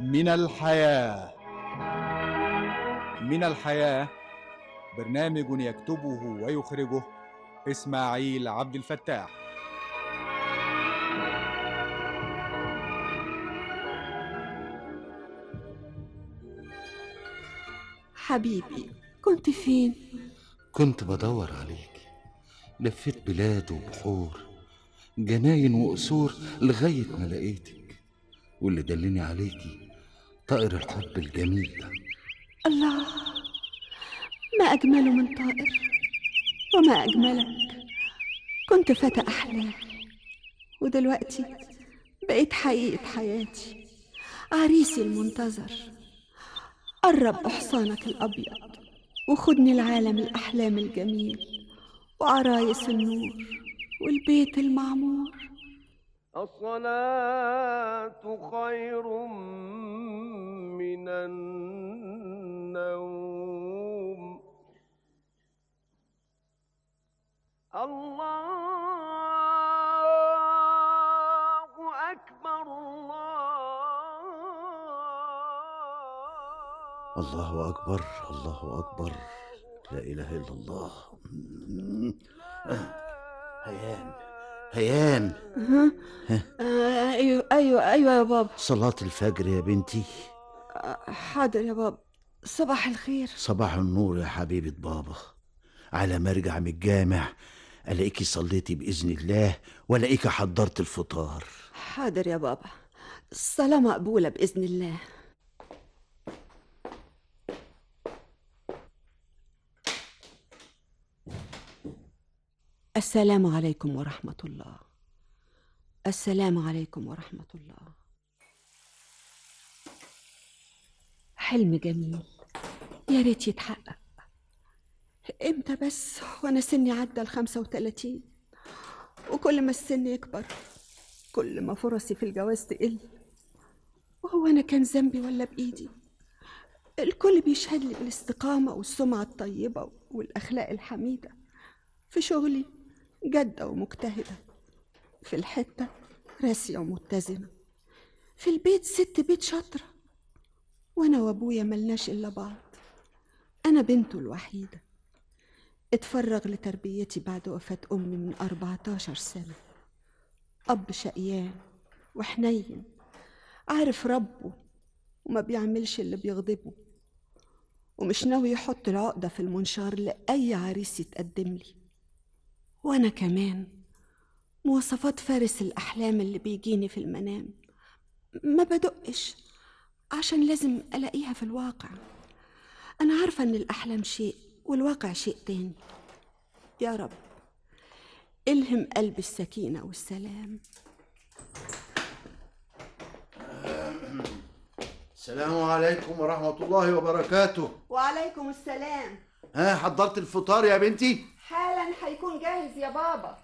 من الحياة من الحياة برنامج يكتبه ويخرجه إسماعيل عبد الفتاح حبيبي كنت فين؟ كنت بدور عليك لفيت بلاد وبحور جناين وقصور لغاية ما لقيتك واللي دلني عليكي طائر الحب الجميل ده الله ما أجمله من طائر وما أجملك كنت فتى أحلام ودلوقتي بقيت حقيقة حياتي عريسي المنتظر قرب أحصانك الأبيض وخدني لعالم الأحلام الجميل وعرايس النور والبيت المعمور الصلاة خير من النوم الله أكبر الله الله أكبر الله أكبر لا إله إلا الله هيام هيام ها؟ آه أيوة أيوة أيوة يا بابا صلاة الفجر يا بنتي آه، حاضر يا بابا صباح الخير صباح النور يا حبيبة بابا على ما ارجع من الجامع الاقيكي صليتي باذن الله والاقيكي حضرت الفطار حاضر يا بابا الصلاة مقبولة بإذن الله السلام عليكم ورحمة الله السلام عليكم ورحمة الله حلم جميل يا ريت يتحقق امتى بس وانا سني عدى الخمسة وتلاتين وكل ما السن يكبر كل ما فرصي في الجواز تقل وهو أنا كان ذنبي ولا بإيدي الكل بيشهد لي بالاستقامة والسمعة الطيبة والأخلاق الحميدة في شغلي جادة ومجتهدة في الحتة راسية ومتزنة في البيت ست بيت شاطرة وأنا وأبويا ملناش إلا بعض أنا بنته الوحيدة اتفرغ لتربيتي بعد وفاة أمي من 14 سنة أب شقيان وحنين عارف ربه وما بيعملش اللي بيغضبه ومش ناوي يحط العقدة في المنشار لأي عريس يتقدم لي وأنا كمان مواصفات فارس الأحلام اللي بيجيني في المنام ما بدقش عشان لازم ألاقيها في الواقع أنا عارفة إن الأحلام شيء والواقع شيء تاني يا رب الهم قلبي السكينة والسلام السلام عليكم ورحمة الله وبركاته وعليكم السلام ها حضرت الفطار يا بنتي حالا هيكون جاهز يا بابا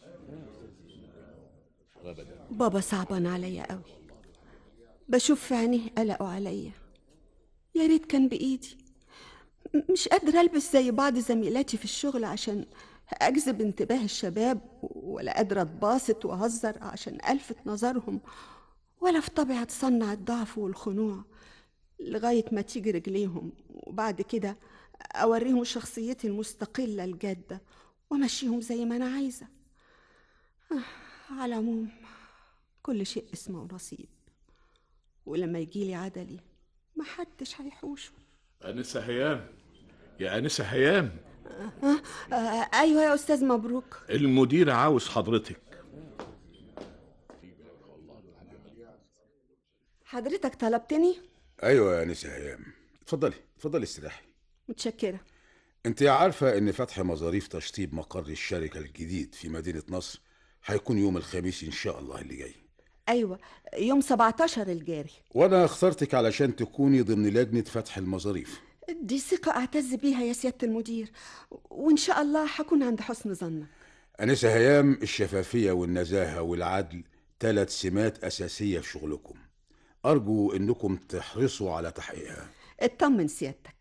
بابا صعبان عليا قوي بشوف في عينيه قلقوا عليا يا ريت كان بإيدي م- مش قادرة ألبس زي بعض زميلاتي في الشغل عشان أجذب انتباه الشباب ولا قادرة أتباسط وأهزر عشان ألفت نظرهم ولا في طبيعة أتصنع الضعف والخنوع لغاية ما تيجي رجليهم وبعد كده أوريهم شخصيتي المستقلة الجادة وأمشيهم زي ما أنا عايزة آه، على العموم كل شيء اسمه نصيب ولما يجيلي عدلي محدش هيحوشه أنسة هيام يا أنسة هيام آه آه أيوة يا أستاذ مبروك المدير عاوز حضرتك حضرتك طلبتني ايوه يا نسا هيام اتفضلي اتفضلي استريحي متشكرة انت عارفه ان فتح مظاريف تشطيب مقر الشركه الجديد في مدينه نصر هيكون يوم الخميس ان شاء الله اللي جاي أيوة يوم 17 الجاري وانا اخترتك علشان تكوني ضمن لجنه فتح المظاريف دي ثقة أعتز بيها يا سيادة المدير وإن شاء الله هكون عند حسن ظنك انسه هيام الشفافيه والنزاهه والعدل ثلاث سمات اساسيه في شغلكم ارجو انكم تحرصوا على تحقيقها اطمن سيادتك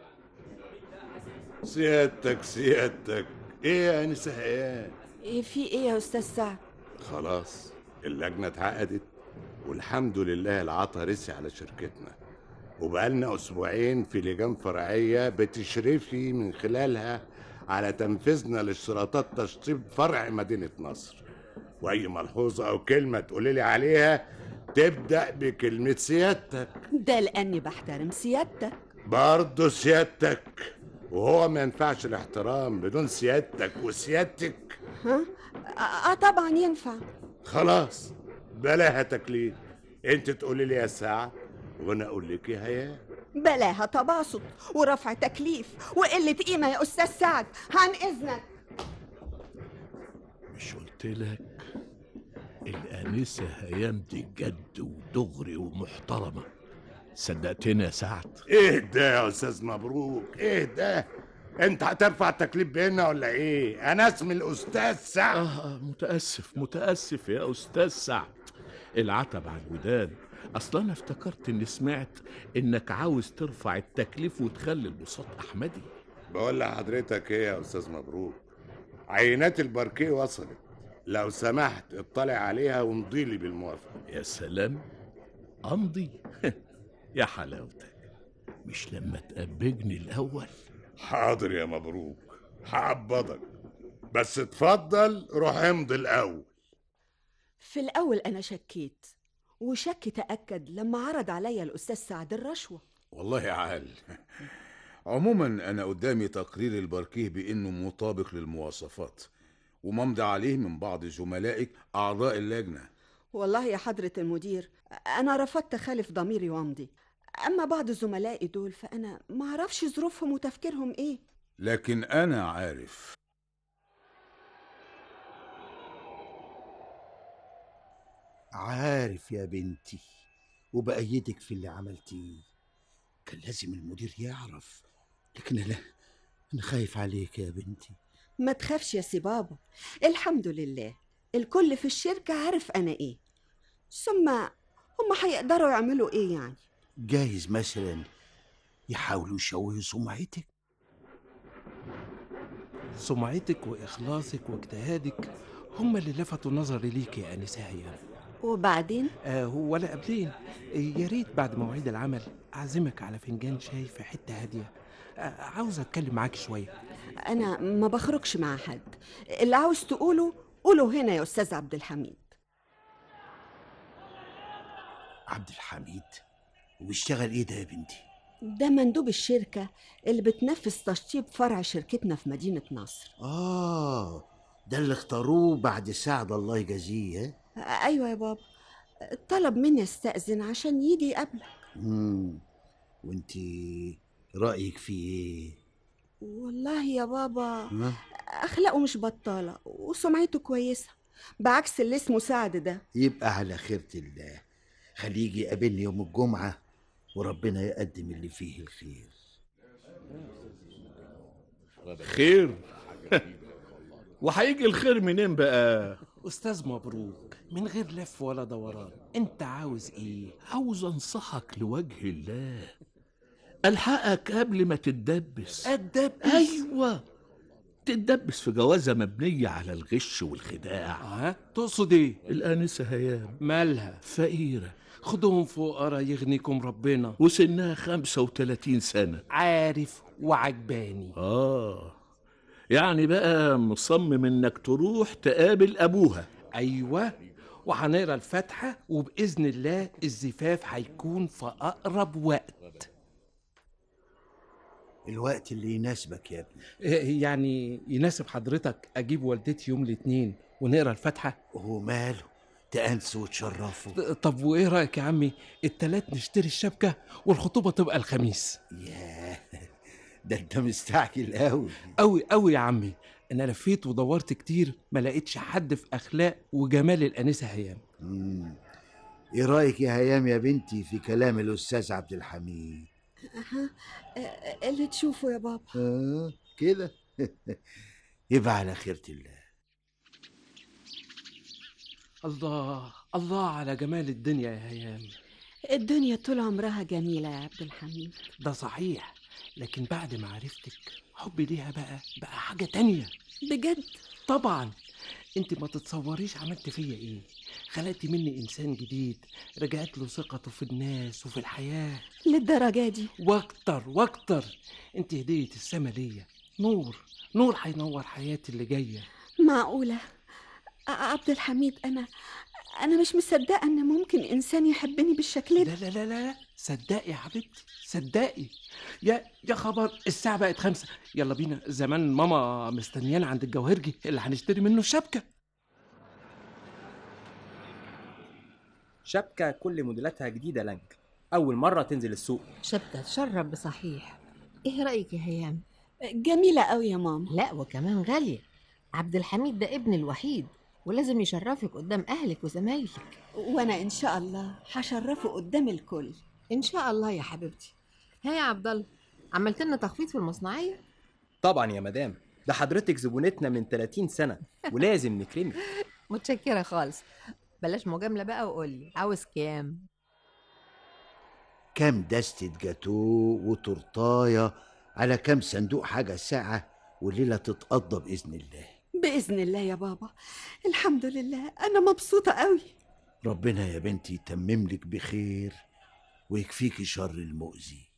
سيادتك سيادتك ايه يا أنسة هيام إيه في إيه يا أستاذ سعد خلاص اللجنة اتعقدت والحمد لله العطا رسي على شركتنا وبقالنا أسبوعين في لجان فرعية بتشرفي من خلالها على تنفيذنا لاشتراطات تشطيب فرع مدينة نصر وأي ملحوظة أو كلمة تقولي لي عليها تبدأ بكلمة سيادتك ده لأني بحترم سيادتك برضه سيادتك وهو ما ينفعش الاحترام بدون سيادتك وسيادتك ها آه طبعا ينفع خلاص بلاها تكليف انت تقولي لي يا سعد وانا اقول لك يا هيا بلاها تباسط ورفع تكليف وقلة قيمة يا أستاذ سعد عن إذنك مش قلت لك الآنسة هيام دي جد ودغري ومحترمة صدقتني يا سعد ايه ده يا استاذ مبروك ايه ده انت هترفع التكليف بينا ولا ايه انا اسمي الاستاذ سعد آه آه، متأسف متأسف يا أستاذ سعد العتب على الوداد أصلا أنا افتكرت إني سمعت إنك عاوز ترفع التكليف وتخلي البساط أحمدي بقول لحضرتك ايه يا استاذ مبروك عينات الباركيه وصلت لو سمحت اطلع عليها وامضي لي بالموافقه يا سلام أمضي يا حلاوتك مش لما تقبجني الأول حاضر يا مبروك هقبضك بس اتفضل روح امضي الاول في الأول أنا شكيت وشك تأكد لما عرض عليا الأستاذ سعد الرشوة والله عال عموما انا قدامي تقرير الباركيه بانه مطابق للمواصفات وممضي عليه من بعض زملائك اعضاء اللجنه والله يا حضرة المدير أنا رفضت خالف ضميري وامضي أما بعض زملائي دول فأنا ما أعرفش ظروفهم وتفكيرهم إيه لكن انا عارف عارف يا بنتي وبأيدك في اللي عملتيه كان لازم المدير يعرف لكن أنا أنا خايف عليك يا بنتي ما تخافش يا سي بابا الحمد لله الكل في الشركة عارف أنا إيه ثم هم هيقدروا يعملوا إيه يعني جايز مثلا يحاولوا يشوهوا سمعتك سمعتك وإخلاصك واجتهادك هم اللي لفتوا نظري ليك يا أنسة هيام وبعدين آه ولا قبلين آه، يا ريت بعد مواعيد العمل أعزمك على فنجان شاي في حتة هادية آه عاوز أتكلم معاك شوية أنا ما بخرجش مع حد اللي عاوز تقوله قوله هنا يا أستاذ عبد الحميد عبد الحميد وبيشتغل ايه ده يا بنتي ده مندوب الشركة اللي بتنفذ تشطيب فرع شركتنا في مدينة نصر اه ده اللي اختاروه بعد سعد الله يجازيه ها؟ أيوة يا بابا طلب مني استأذن عشان يجي يقابلك مم. وانتي رأيك فيه ايه والله يا بابا ها؟ أخلاقه مش بطالة وسمعته كويسة بعكس اللي اسمه سعد ده يبقى على خيرة الله خليه يجي يقابلني يوم الجمعة وربنا يقدم اللي فيه الخير خير وهيجي الخير منين بقى أستاذ مبروك من غير لف ولا دوران أنت عاوز إيه؟ عاوز انصحك لوجه الله الحقك قبل ما تتدبس أدبس ايوه تتدبس في جوازه مبنيه على الغش والخداع ها تقصد إيه؟ الانسه هيام مالها فقيره خدهم فقراء يغنيكم ربنا وسنها 35 سنه عارف وعجباني اه يعني بقى مصمم انك تروح تقابل ابوها أيوة وهنقرا الفاتحة وبإذن الله الزفاف هيكون في أقرب وقت الوقت اللي يناسبك يا ابني إيه يعني يناسب حضرتك أجيب والدتي يوم الاثنين ونقرا الفاتحة وهو ماله تأنسوا وتشرفوا طب وإيه رأيك يا عمي التلات نشتري الشبكة والخطوبة تبقى الخميس ياه ده انت مستعجل قوي أوي أوي يا عمي أنا لفيت ودورت كتير ما لقيتش حد في أخلاق وجمال الأنسة هيام مم. ايه رايك يا هيام يا بنتي في كلام الاستاذ عبد الحميد أها آه، اللي تشوفه يا بابا آه كده يبقى على خيرة الله الله الله على جمال الدنيا يا هيام الدنيا طول عمرها جميلة يا عبد الحميد ده صحيح لكن بعد ما عرفتك حبي ليها بقى بقى حاجة تانية بجد طبعا انت ما تتصوريش عملت فيا ايه خلقت مني انسان جديد رجعت له ثقته في الناس وفي الحياه للدرجة دي واكتر واكتر انت هديه السما ليا نور نور هينور حياتي اللي جايه معقولة ع- عبد الحميد أنا أنا مش مصدقة إن ممكن إنسان يحبني بالشكل ده لا لا لا لا صدقي يا حبيبتي صدقي يا يا خبر الساعة بقت خمسة يلا بينا زمان ماما مستنيانا عند الجوهرجي اللي هنشتري منه الشبكة شبكة كل موديلاتها جديدة لانك أول مرة تنزل السوق شبكة تشرب بصحيح ايه رأيك يا هيام؟ جميلة قوي يا ماما لا وكمان غالية عبد الحميد ده ابن الوحيد ولازم يشرفك قدام أهلك وزمايلك وأنا إن شاء الله هشرفه قدام الكل إن شاء الله يا حبيبتي ها يا عبد الله عملت لنا تخفيض في المصنعية؟ طبعا يا مدام ده حضرتك زبونتنا من 30 سنة ولازم نكرمك متشكرة خالص بلاش مجاملة بقى وقول لي عاوز كام؟ كام دستة جاتو وتورتاية على كام صندوق حاجة ساعة وليلة تتقضى بإذن الله بإذن الله يا بابا الحمد لله أنا مبسوطة قوي ربنا يا بنتي يتمم لك بخير ويكفيكي شر المؤذي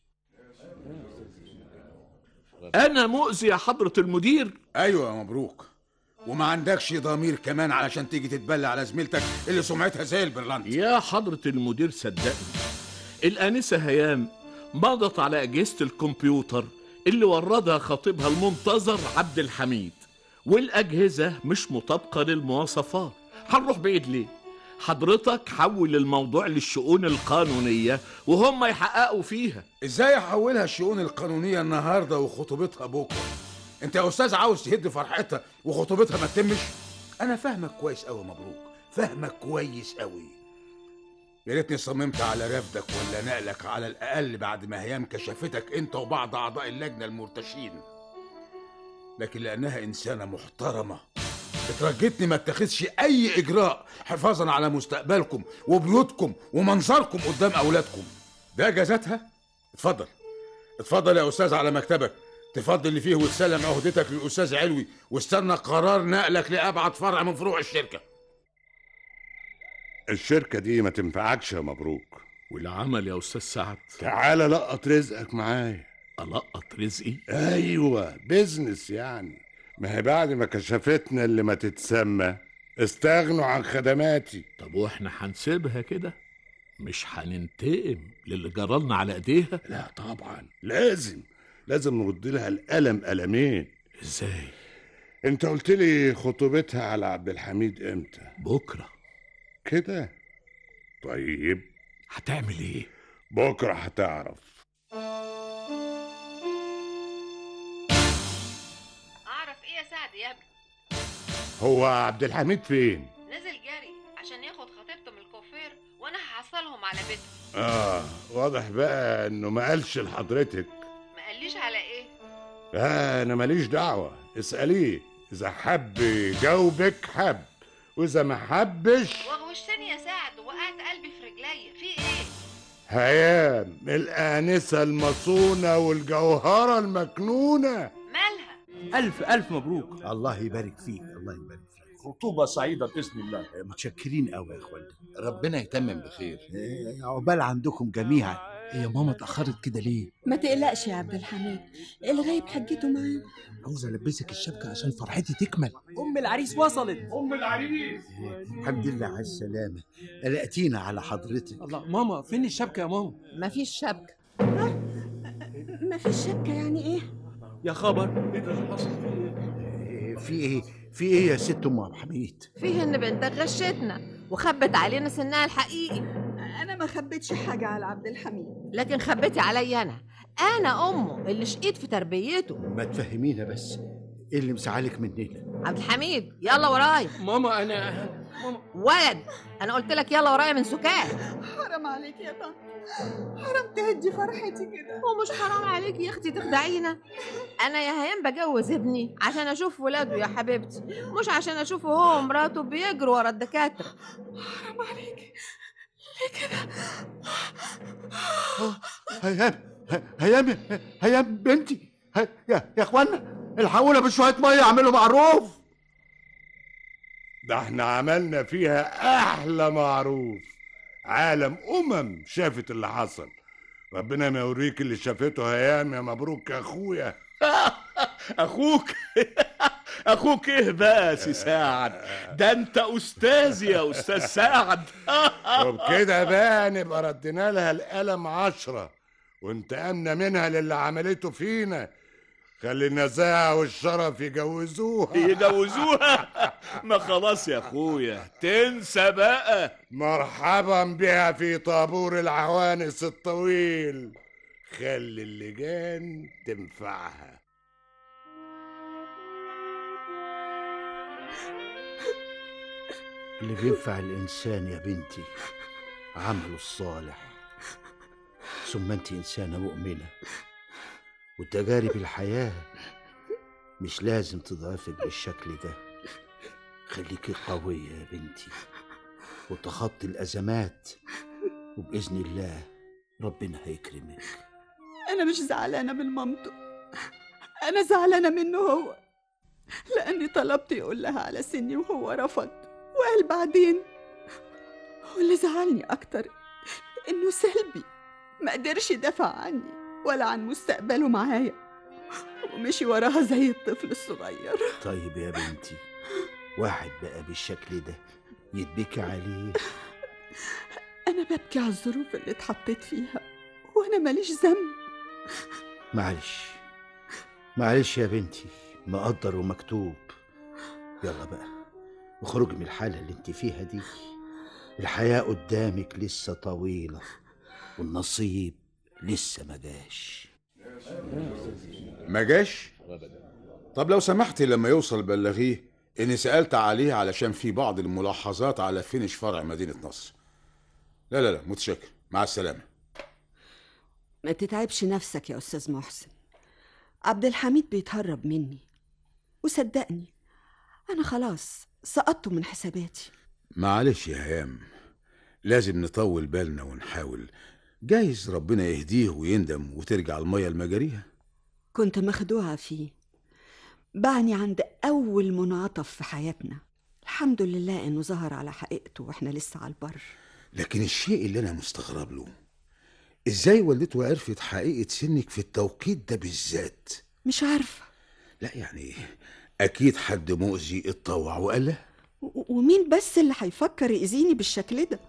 انا مؤذي يا حضرة المدير ايوه يا مبروك وما عندكش ضمير كمان علشان تيجي تتبلى على زميلتك اللي سمعتها زي البرلنت يا حضرة المدير صدقني الآنسة هيام مضت على أجهزة الكمبيوتر اللي وردها خطيبها المنتظر عبد الحميد والأجهزة مش مطابقة للمواصفات هنروح بعيد ليه؟ حضرتك حول الموضوع للشؤون القانونية وهم يحققوا فيها ازاي احولها الشؤون القانونيه النهارده وخطوبتها بكره انت يا استاذ عاوز تهد فرحتها وخطوبتها ما تتمش انا فاهمك كويس قوي مبروك فاهمك كويس قوي يا ريتني صممت على رفدك ولا نقلك على الاقل بعد ما هيام كشفتك انت وبعض اعضاء اللجنه المرتشين لكن لانها انسانه محترمه اترجتني ما اتخذش اي اجراء حفاظا على مستقبلكم وبيوتكم ومنظركم قدام اولادكم ده جازتها اتفضل اتفضل يا استاذ على مكتبك تفضل اللي فيه وتسلم عهدتك للاستاذ علوي واستنى قرار نقلك لابعد فرع من فروع الشركه الشركة دي ما تنفعكش يا مبروك والعمل يا أستاذ سعد تعالى لقط رزقك معايا ألقط رزقي ايوه بيزنس يعني ما هي بعد ما كشفتنا اللي ما تتسمى استغنوا عن خدماتي طب واحنا هنسيبها كده مش هننتقم للي جرالنا على ايديها لا طبعا لازم لازم نرد لها القلم قلمين ازاي انت قلت لي خطوبتها على عبد الحميد امتى بكره كده طيب هتعمل ايه بكره هتعرف أعرف إيه يا سعد يا ابني هو عبد الحميد فين نزل جري عشان ياخد خطيبته من الكوفير وأنا هحصلهم على بيته اه واضح بقى انه ما قالش لحضرتك ما قاليش على إيه آه انا ماليش دعوه اساليه اذا حب يجاوبك حب واذا ما حبش وغوشتني يا سعد وقعت قلبي في رجليا في إيه هيام الآنسة المصونة والجوهرة المكنونة مالها ألف ألف مبروك الله يبارك فيك الله يبارك فيك خطوبة سعيدة بإذن الله متشكرين قوي يا اخوانا ربنا يتمم بخير إيه، عقبال عندكم جميعا هي ماما اتأخرت كده ليه؟ ما تقلقش يا عبد الحميد الغايب حجته معانا عاوز ألبسك الشبكة عشان فرحتي تكمل أم العريس وصلت أم العريس الحمد لله على السلامة قلقتينا على حضرتك الله ماما فين الشبكة يا ماما؟ مفيش شبكة ما فيش شبكة يعني إيه يا خبر إيه ده اللي حصل فيه إيه، في ايه في ايه يا ست ام عبد الحميد فيه إن بنتك غشتنا وخبت علينا سنها الحقيقي أنا ما خبيتش حاجة على عبد الحميد لكن خبيتي عليا أنا أنا أمه اللي شقيت في تربيته ما تفهمينا بس ايه اللي مسعالك مننا عبد الحميد يلا ورايا ماما أنا ماما ولد أنا قلت لك يلا ورايا من سكات حرام عليك يا طنط حرام تهدي فرحتي كده ومش حرام عليك يا اختي تخدعينا انا يا هيام بجوز ابني عشان اشوف ولاده يا حبيبتي مش عشان اشوفه هو ومراته بيجروا ورا الدكاتره حرام عليك ليه كده هيام هيام هيام بنتي هي- يا يا اخوانا الحقونا بشويه ميه اعملوا معروف ده احنا عملنا فيها احلى معروف عالم امم شافت اللي حصل ربنا ما يوريك اللي شافته هيام يا مبروك يا اخويا اخوك اخوك ايه بقى يا سي سعد ده انت استاذي يا استاذ سعد وبكده بقى نبقى ردينا لها القلم عشرة وانتقمنا منها للي عملته فينا خلي النزاهة والشرف يجوزوها يجوزوها ما خلاص يا اخويا تنسى بقى مرحبا بها في طابور العوانس الطويل خلي اللجان تنفعها اللي بينفع الإنسان يا بنتي عمله الصالح ثم أنت إنسانة مؤمنة وتجارب الحياة مش لازم تضعفك بالشكل ده خليكي قوية يا بنتي وتخطي الأزمات وبإذن الله ربنا هيكرمك أنا مش زعلانة من مامته أنا زعلانة منه هو لأني طلبت يقول لها على سني وهو رفض وقال بعدين واللي زعلني أكتر إنه سلبي ما قدرش يدافع عني ولا عن مستقبله معايا ومشي وراها زي الطفل الصغير طيب يا بنتي واحد بقى بالشكل ده يتبكي عليه أنا ببكي على الظروف اللي اتحطيت فيها وأنا ماليش ذنب معلش معلش يا بنتي مقدر ومكتوب يلا بقى اخرجي من الحالة اللي انت فيها دي الحياة قدامك لسه طويلة والنصيب لسه ما جاش ما جاش طب لو سمحتي لما يوصل بلغيه اني سألت عليه علشان في بعض الملاحظات على فينش فرع مدينة نصر لا لا لا متشكر مع السلامة ما تتعبش نفسك يا أستاذ محسن عبد الحميد بيتهرب مني وصدقني أنا خلاص سقطته من حساباتي معلش يا هيام لازم نطول بالنا ونحاول جايز ربنا يهديه ويندم وترجع المية لمجاريها كنت مخدوعة فيه باعني عند أول منعطف في حياتنا الحمد لله إنه ظهر على حقيقته وإحنا لسه على البر لكن الشيء اللي انا مستغرب له ازاي والدته عرفت حقيقة سنك في التوقيت ده بالذات مش عارفة لا يعني اكيد حد مؤذي اتطوع وقال له و- ومين بس اللي هيفكر يأذيني بالشكل ده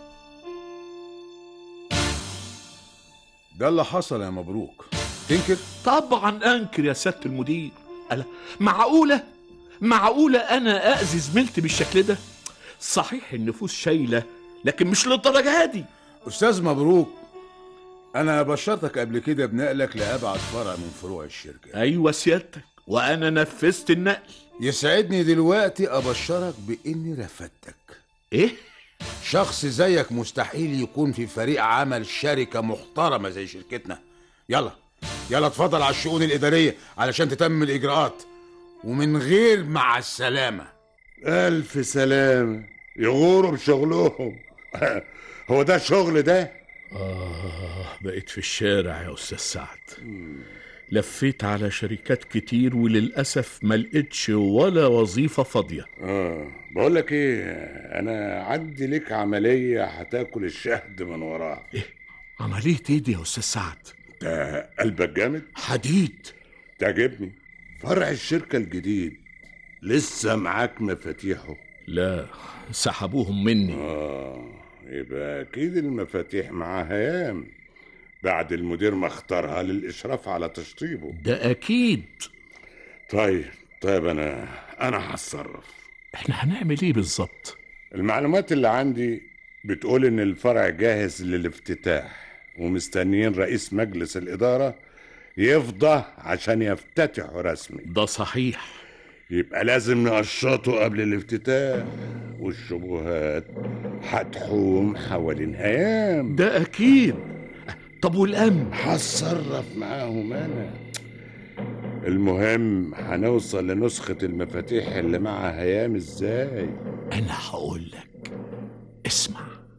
ده اللي حصل يا مبروك تنكر طبعا انكر يا سياده المدير ألا معقوله معقوله انا اذي زميلتي بالشكل ده صحيح النفوس شايله لكن مش للدرجه دي استاذ مبروك انا بشرتك قبل كده بنقلك لابعد فرع من فروع الشركه ايوه سيادتك وانا نفذت النقل يسعدني دلوقتي ابشرك باني رفدتك ايه شخص زيك مستحيل يكون في فريق عمل شركه محترمه زي شركتنا يلا يلا اتفضل على الشؤون الاداريه علشان تتم الاجراءات ومن غير مع السلامه الف سلامة يغوروا بشغلهم هو ده شغل ده آه بقيت في الشارع يا أستاذ سعد لفيت على شركات كتير وللأسف ما لقيتش ولا وظيفة فاضية اه بقول لك ايه انا عندي لك عملية هتاكل الشهد من وراها عملية ايه دي يا أستاذ سعد؟ ده قلبك جامد حديد تعجبني فرع الشركة الجديد لسه معاك مفاتيحه لا سحبوهم مني اه يبقى اكيد المفاتيح مع هيام بعد المدير ما اختارها للاشراف على تشطيبه ده أكيد طيب طيب انا انا هتصرف احنا هنعمل ايه بالظبط؟ المعلومات اللي عندي بتقول ان الفرع جاهز للافتتاح ومستنيين رئيس مجلس الاداره يفضى عشان يفتتحوا رسمي ده صحيح يبقى لازم نقشطه قبل الافتتاح والشبهات هتحوم حوالين هيام ده أكيد طب والأمن؟ هتصرف معاهم انا المهم هنوصل لنسخة المفاتيح اللي مع هيام ازاي أنا هقول لك اسمع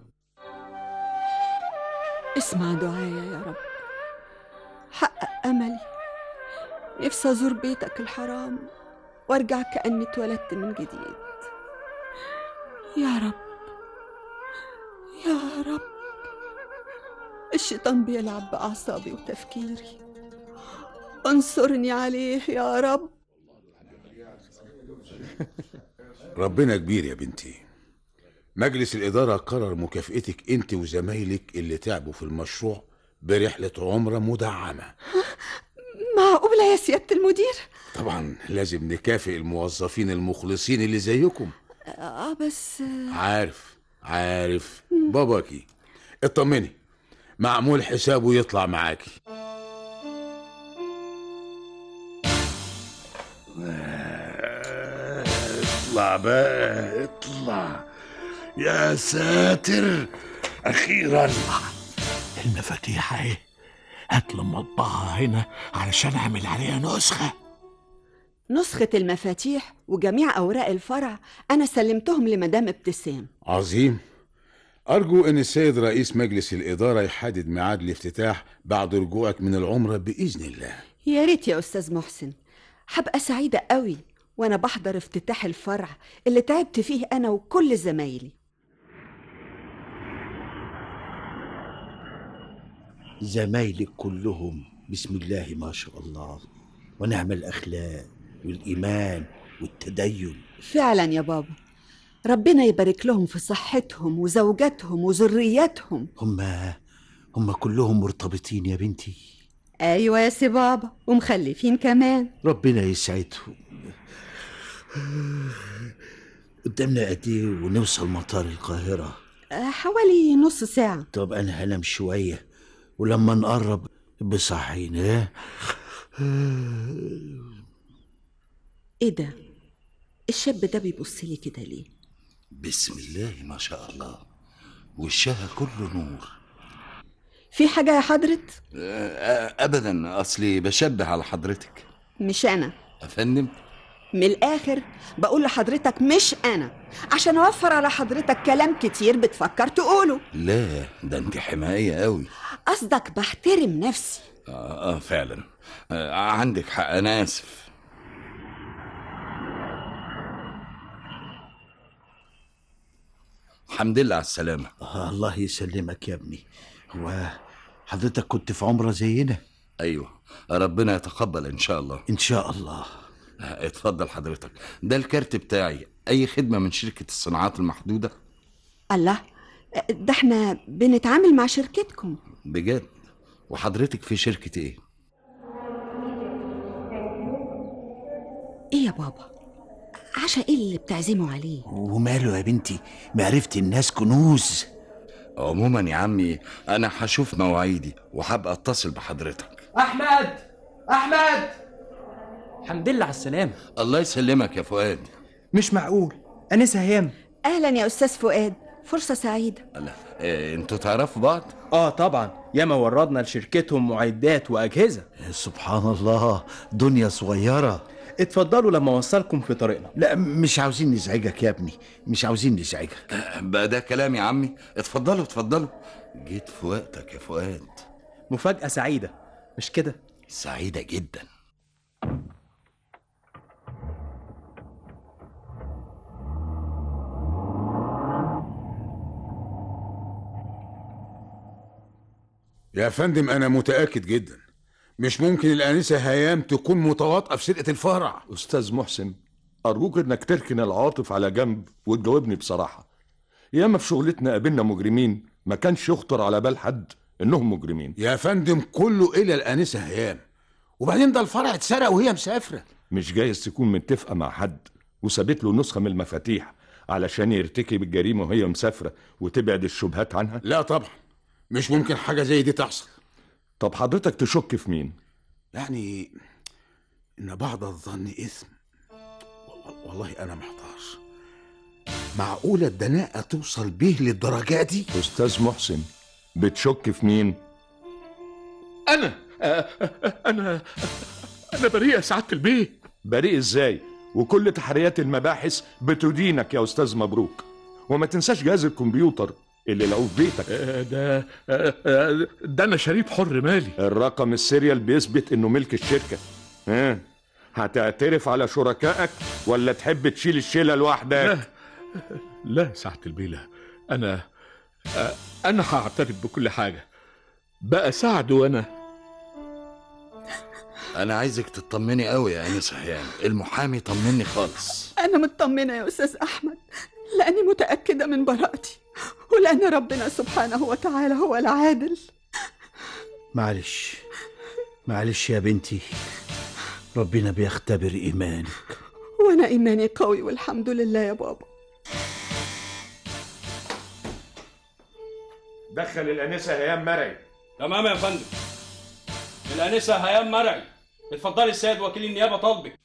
اسمع دعايا يا رب حقق أملي نفسي أزور بيتك الحرام وأرجع كأني اتولدت من جديد يا رب يا رب الشيطان بيلعب بأعصابي وتفكيري انصرني عليه يا رب ربنا كبير يا بنتي مجلس الإدارة قرر مكافئتك أنت وزمايلك اللي تعبوا في المشروع برحلة عمرة مدعمة معقولة يا سيادة المدير طبعا لازم نكافئ الموظفين المخلصين اللي زيكم اه بس عارف عارف باباكي اطمني معمول حسابه يطلع معاكي اطلع بقى اطلع يا ساتر اخيرا المفاتيح اهي هات لما اطبعها هنا علشان اعمل عليها نسخه نسخة المفاتيح وجميع أوراق الفرع أنا سلمتهم لمدام ابتسام عظيم أرجو أن السيد رئيس مجلس الإدارة يحدد ميعاد الافتتاح بعد رجوعك من العمرة بإذن الله يا ريت يا أستاذ محسن هبقى سعيدة قوي وأنا بحضر افتتاح الفرع اللي تعبت فيه أنا وكل زمايلي زمايلك كلهم بسم الله ما شاء الله ونعم الأخلاق والإيمان والتدين فعلا يا بابا ربنا يبارك لهم في صحتهم وزوجاتهم وذرياتهم هم هم كلهم مرتبطين يا بنتي أيوة يا سي بابا ومخلفين كمان ربنا يسعدهم قدامنا قد ايه ونوصل مطار القاهرة آه، حوالي نص ساعة طب أنا هنام شوية ولما نقرب بصحينا إيه ده؟ الشاب ده بيبص لي كده ليه؟ بسم الله ما شاء الله وشها كله نور في حاجة يا حضرة؟ ابدا اصلي بشبه على حضرتك مش أنا افندم من الآخر بقول لحضرتك مش أنا عشان أوفر على حضرتك كلام كتير بتفكر تقوله لا ده انت حمائيه قوي قصدك بحترم نفسي آه, اه فعلا آه عندك حق انا اسف الحمد لله على السلامه آه الله يسلمك يا ابني هو حضرتك كنت في عمرة زينا ايوه ربنا يتقبل ان شاء الله إن شاء الله آه، اتفضل حضرتك ده الكارت بتاعي اي خدمه من شركه الصناعات المحدوده الله ده احنا بنتعامل مع شركتكم بجد وحضرتك في شركه ايه ايه يا بابا عشاء ايه اللي بتعزموا عليه وماله يا بنتي معرفة الناس كنوز عموما يا عمي انا هشوف مواعيدي وهبقى اتصل بحضرتك احمد احمد الحمد لله على السلامه الله يسلمك يا فؤاد مش معقول انسه هيام اهلا يا استاذ فؤاد فرصة سعيدة الله إيه انتوا تعرفوا بعض اه طبعا ياما وردنا لشركتهم معدات واجهزه سبحان الله دنيا صغيرة اتفضلوا لما اوصلكم في طريقنا لا مش عاوزين نزعجك يا ابني مش عاوزين نزعجك بقى ده كلام يا عمي اتفضلوا اتفضلوا جيت في وقتك يا فؤاد مفاجاه سعيده مش كده سعيده جدا يا فندم أنا متأكد جدا مش ممكن الآنسة هيام تكون متواطئة في سرقة الفرع أستاذ محسن أرجوك إنك تركن العواطف على جنب وتجاوبني بصراحة ياما في شغلتنا قابلنا مجرمين ما كانش يخطر على بال حد إنهم مجرمين يا فندم كله إلا الآنسة هيام وبعدين ده الفرع اتسرق وهي مسافرة مش جايز تكون متفقة مع حد وسابت له نسخة من المفاتيح علشان يرتكب الجريمة وهي مسافرة وتبعد الشبهات عنها لا طبعا مش ممكن حاجة زي دي تحصل طب حضرتك تشك في مين يعني إن بعض الظن إثم والله أنا محتار معقولة الدناءة توصل بيه للدرجة دي؟ أستاذ محسن بتشك في مين انا آه، آه، انا انا بريء يا سعاده البيه بريء ازاي وكل تحريات المباحث بتدينك يا استاذ مبروك وما تنساش جهاز الكمبيوتر اللي لقوه في بيتك آه، ده آه، آه، ده انا شريك حر مالي الرقم السيريال بيثبت انه ملك الشركه ها هتعترف على شركائك ولا تحب تشيل الشيله لوحدك لا لا يا سعادة البيلة أنا آه، أنا هعترف بكل حاجة بقى سعد وأنا انا عايزك تطمني قوي يا انس هيام المحامي طمني خالص أنا مطمنة يا أستاذ أحمد لأني متأكدة من براءتي ولأن ربنا سبحانه وتعالى هو العادل معلش معلش يا بنتي ربنا بيختبر إيمانك وأنا إيماني قوي والحمد لله يا بابا دخل الانسه هيام مرعي تمام يا فندم الانسه هيام مرعي اتفضلي السيد وكيل النيابه طالبك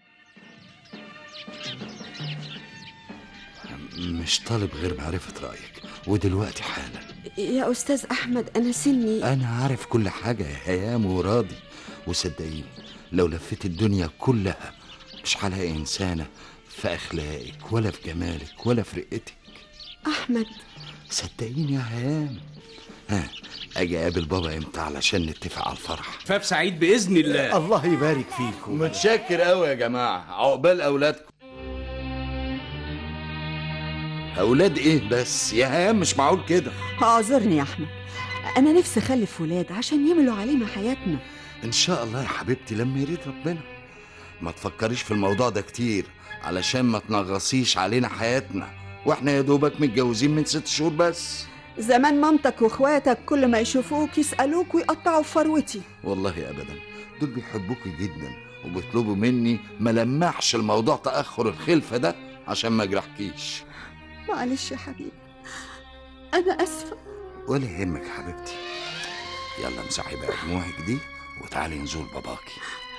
مش طالب غير معرفة رأيك ودلوقتي حالا يا أستاذ أحمد أنا سني أنا عارف كل حاجة يا هيام وراضي وصدقيني لو لفيت الدنيا كلها مش هلاقي إنسانة في أخلاقك ولا في جمالك ولا في رقتك أحمد صدقيني يا هيام ها أجي أقابل بابا إمتى علشان نتفق على الفرح فاب سعيد باذن الله الله يبارك فيكم متشكر قوي يا جماعة عقبال أولادكم أولاد إيه بس يا هيام مش معقول كده اعذرني يا أحمد أنا نفسي أخلف ولاد عشان يملوا علينا حياتنا إن شاء الله يا حبيبتي لما يريد ربنا ما تفكريش في الموضوع ده كتير علشان ما تنغصيش علينا حياتنا واحنا يا دوبك متجوزين من ست شهور بس زمان مامتك واخواتك كل ما يشوفوك يسألوك ويقطعوا في فروتي والله ابدا دول بيحبوكي جدا وبيطلبوا مني ما لمحش الموضوع تاخر الخلفه ده عشان ما اجرحكيش معلش يا حبيبي أنا أسفة ولا يهمك يا حبيبتي يلا امسحي بقى دموعك دي وتعالي نزور باباكي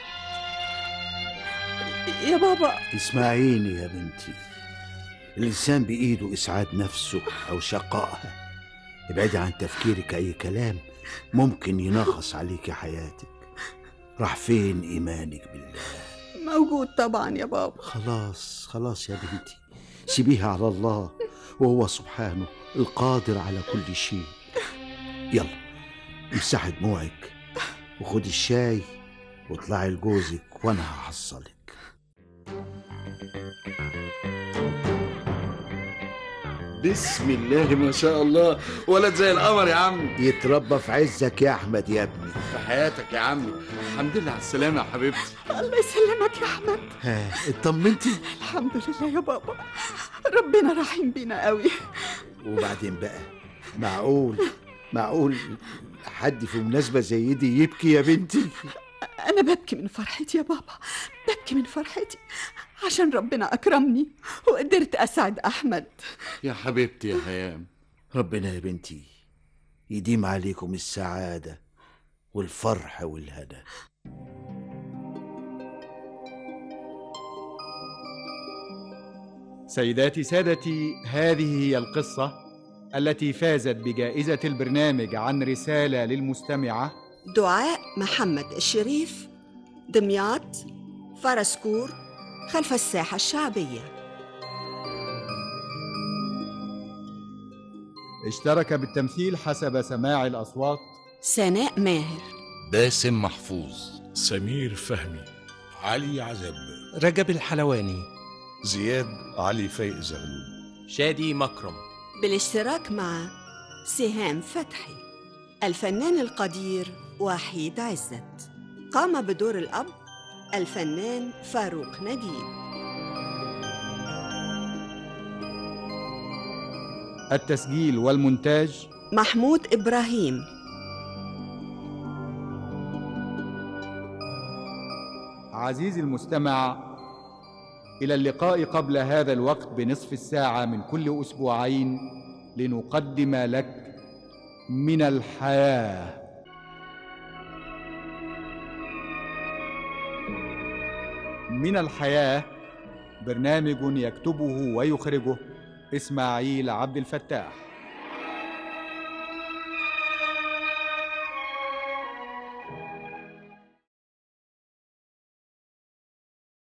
يا بابا اسمعيني يا بنتي الإنسان بإيده إسعاد نفسه أو شقائها ابعدي عن تفكيرك أي كلام ممكن ينغص عليك حياتك راح فين إيمانك بالله موجود طبعا يا بابا خلاص خلاص يا بنتي سيبيها على الله وهو سبحانه القادر على كل شيء يلا امسحي دموعك وخدي الشاي واطلعي لجوزك وانا هحصلك بسم الله ما شاء الله ولد زي القمر يا عم يتربى في عزك يا احمد يا ابني في حياتك يا عمي الحمد لله على السلامه يا حبيبتي الله يسلمك يا أحمد ها اطمنتي الحمد لله يا بابا ربنا رحيم بينا قوي وبعدين بقى معقول معقول حد في مناسبة زي دي يبكي يا بنتي أنا ببكي من فرحتي يا بابا ببكي من فرحتي عشان ربنا أكرمني وقدرت أسعد أحمد يا حبيبتي يا هيام ربنا يا بنتي يديم عليكم السعادة والفرح والهنا سيداتي سادتي هذه هي القصة التي فازت بجائزة البرنامج عن رسالة للمستمعة دعاء محمد الشريف دمياط فرسكور خلف الساحة الشعبية اشترك بالتمثيل حسب سماع الأصوات سناء ماهر باسم محفوظ سمير فهمي علي عزب رجب الحلواني زياد علي فايق زغلول شادي مكرم بالاشتراك مع سهام فتحي الفنان القدير وحيد عزت قام بدور الأب الفنان فاروق نجيب التسجيل والمونتاج محمود إبراهيم عزيزي المستمع إلى اللقاء قبل هذا الوقت بنصف الساعة من كل أسبوعين لنقدم لك من الحياة من الحياة برنامج يكتبه ويخرجه إسماعيل عبد الفتاح